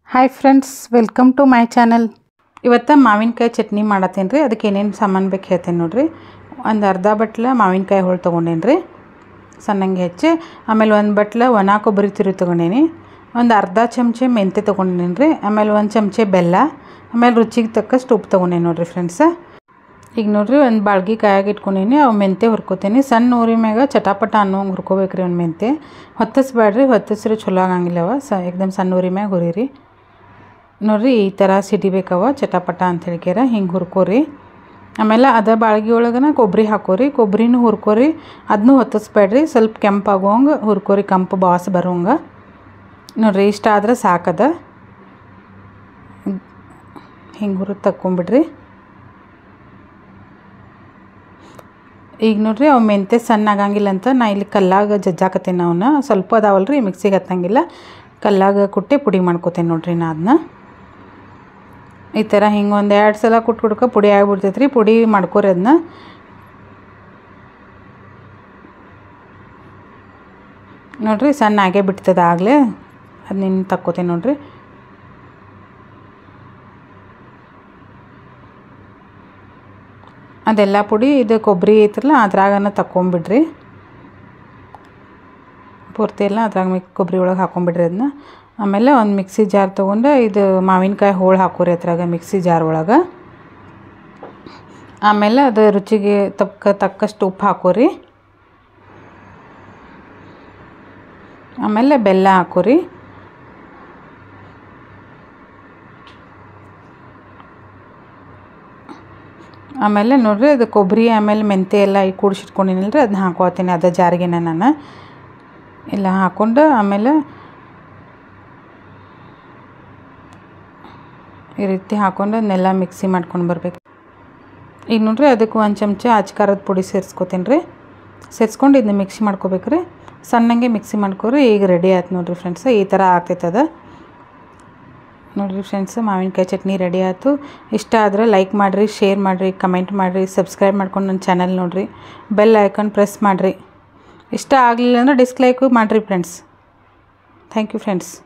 hi friends welcome to my channel ಇವತ್ತು ಮಾವಿನಕಾಯಿ ಚಟ್ನಿ ಮಾಡತ್ತೇನೆ ರೀ ಅದಕ್ಕೆ ಏನೇನು ಸಾಮಾನು ಬೇಕು ಹೇಳ್ತೇನೆ ನೋಡಿರಿ ಒಂದು ಅರ್ಧ ಬಟ್ಲ ಮಾವಿನಕಾಯಿ ಹೋಳು ತೊಗೊಂಡೇನಿ ರೀ ಸಣ್ಣಂಗೆ ಹೆಚ್ಚಿ ಆಮೇಲೆ ಒಂದು ಬಟ್ಲ ಒಣ ಕೊಬ್ಬರಿ ತುರಿ ತೊಗೊಂಡೇನಿ ಒಂದು ಅರ್ಧ ಚಮಚೆ ಮೆಂತ್ಯ ತೊಗೊಂಡೇನಿ ರೀ ಆಮೇಲೆ ಒಂದು ಚಮಚೆ ಬೆಲ್ಲ ಆಮೇಲೆ ರುಚಿಗೆ ತಕ್ಕಷ್ಟು ಉಪ್ಪು ತೊಗೊಂಡೇನಿ ನೋಡಿರಿ ಫ್ರೆಂಡ್ಸ ಈಗ ನೋಡ್ರಿ ಒಂದು ಬಾಳ್ಗಿ ಕಾಯಾಗಿ ಇಟ್ಕೊಂಡೀನಿ ಅವು ಮೆಂತ್ಯ ಹುರ್ಕೋತೀನಿ ಸಣ್ಣ ಊರಿ ಮ್ಯಾಗ ಚಟಾಪಟ ಅನ್ನೋಂಗೆ ಹುರ್ಕೋಬೇಕ್ರಿ ಒಂದು ಮೆಂತ್ಯ ಹೊತ್ತಿಸ್ಬೇಡ್ರಿ ಹೊತ್ತಿಸ್ರಿ ಚಲೋ ಆಗಂಗಿಲ್ಲ ಅವ ಸ ಏಕ್ದಮ್ ಸಣ್ಣ ಊರಿ ಮ್ಯಾಗ ಹುರಿರಿ ನೋಡ್ರಿ ಈ ಥರ ಸಿಡಿಬೇಕವ ಚಟಾಪಟ ಅಂತ ಹೇಳ್ಕ್ಯಾರ ಹಿಂಗೆ ಹುರ್ಕೋರಿ ಆಮೇಲೆ ಅದ ಬಾಳ್ಗಿ ಒಳಗನ ಕೊಬ್ಬರಿ ಹಾಕೋರಿ ಕೊಬ್ಬರಿನೂ ಹುರ್ಕೋರಿ ಅದನ್ನೂ ಹೊತ್ತಿಸ್ಬೇಡ್ರಿ ಸ್ವಲ್ಪ ಕೆಂಪಾಗೋಂಗೆ ಹುರ್ಕೋರಿ ಕಂಪು ಬಾಸ್ ಬರೋಂಗೆ ನೋಡ್ರಿ ಇಷ್ಟ ಆದ್ರೆ ಸಾಕದ ಹಿಂಗೆ ಹುರಿದು ತಕ್ಕೊಂಬಿಡ್ರಿ ಈಗ ನೋಡ್ರಿ ಅವು ಮೆಂತ್ಯ ಸಣ್ಣ ಆಗಂಗಿಲ್ಲ ಅಂತ ನಾ ಇಲ್ಲಿ ಕಲ್ಲಾಗ ಜಜ್ಜಾಕತ್ತೀನಿ ಅವನ್ನ ಸ್ವಲ್ಪ ಅದಾವಲ್ಲ ರೀ ಮಿಕ್ಸಿಗೆ ಹತ್ತಂಗಿಲ್ಲ ಕಲ್ಲಾಗ ಕುಟ್ಟಿ ಪುಡಿ ಮಾಡ್ಕೋತೇನೆ ನೋಡ್ರಿ ನಾ ಅದನ್ನ ಈ ಥರ ಹಿಂಗೆ ಒಂದು ಎರಡು ಸಲ ಕುಟ್ಟು ಕುಡ್ಕೊ ಪುಡಿ ಆಗಿಬಿಡ್ತೈತೆ ರೀ ಪುಡಿ ಮಾಡ್ಕೋರಿ ಅದನ್ನ ನೋಡ್ರಿ ಸಣ್ಣ ಆಗೇ ಬಿಡ್ತದೆ ಆಗಲೇ ಅದು ನಿನ್ನ ತಕ್ಕೋತೀನಿ ನೋಡ್ರಿ ಅದೆಲ್ಲ ಪುಡಿ ಇದು ಕೊಬ್ಬರಿ ಐತ್ರಲ್ಲ ಅದ್ರಾಗನ ತಕ್ಕೊಂಬಿಡ್ರಿ ಪೂರ್ತಿ ಎಲ್ಲ ಅದ್ರಾಗ ಮಿಕ್ ಕೊಬ್ಬರಿ ಒಳಗೆ ಹಾಕೊಂಬಿಡ್ರಿ ಅದನ್ನ ಆಮೇಲೆ ಒಂದು ಮಿಕ್ಸಿ ಜಾರ್ ತೊಗೊಂಡು ಇದು ಮಾವಿನಕಾಯಿ ಹೋಳು ಹಾಕೋರಿ ಅದ್ರಾಗ ಮಿಕ್ಸಿ ಜಾರ್ ಒಳಗೆ ಆಮೇಲೆ ಅದು ರುಚಿಗೆ ತಕ್ಕ ತಕ್ಕಷ್ಟು ಉಪ್ಪು ಹಾಕೋರಿ ಆಮೇಲೆ ಬೆಲ್ಲ ಹಾಕೋರಿ ಆಮೇಲೆ ನೋಡ್ರಿ ಅದು ಕೊಬ್ಬರಿ ಆಮೇಲೆ ಮೆಂತ್ಯ ಎಲ್ಲ ಈಗ ಕೂಡಿಸಿಟ್ಕೊಂಡಿನಿಲ್ಲ ರೀ ಅದನ್ನ ಹಾಕೋತೀನಿ ಅದ ಜಾರಿಗೆನ ನಾನು ಎಲ್ಲ ಹಾಕ್ಕೊಂಡು ಆಮೇಲೆ ಈ ರೀತಿ ಹಾಕ್ಕೊಂಡು ಅದನ್ನೆಲ್ಲ ಮಿಕ್ಸಿ ಮಾಡ್ಕೊಂಡು ಬರ್ಬೇಕು ಈಗ ನೋಡ್ರಿ ಅದಕ್ಕೆ ಒಂದು ಚಮಚ ಅಚ್ಕಾರದ ಪುಡಿ ಸೇರಿಸ್ಕೊತೀನಿ ರೀ ಸೇರಿಸ್ಕೊಂಡು ಇದನ್ನ ಮಿಕ್ಸಿ ಮಾಡ್ಕೋಬೇಕು ರೀ ಸಣ್ಣಂಗೆ ಮಿಕ್ಸಿ ಮಾಡ್ಕೊರಿ ಈಗ ರೆಡಿ ಆಯ್ತು ನೋಡಿರಿ ಫ್ರೆಂಡ್ಸ್ ಈ ಥರ ಆಗ್ತೈತದ ನೋಡಿರಿ ಫ್ರೆಂಡ್ಸ್ ಮಾವಿನಕಾಯಿ ಚಟ್ನಿ ರೆಡಿ ಆಯಿತು ಇಷ್ಟ ಆದರೆ ಲೈಕ್ ಮಾಡಿರಿ ಶೇರ್ ಮಾಡಿರಿ ಕಮೆಂಟ್ ಮಾಡಿರಿ ಸಬ್ಸ್ಕ್ರೈಬ್ ಮಾಡ್ಕೊಂಡು ನನ್ನ ಚಾನಲ್ ನೋಡಿರಿ ಬೆಲ್ ಐಕಾನ್ ಪ್ರೆಸ್ ಮಾಡಿರಿ ಇಷ್ಟ ಆಗಲಿಲ್ಲ ಅಂದರೆ ಡಿಸ್ಲೈಕು ಮಾಡಿರಿ ಫ್ರೆಂಡ್ಸ್ ಥ್ಯಾಂಕ್ ಯು ಫ್ರೆಂಡ್ಸ್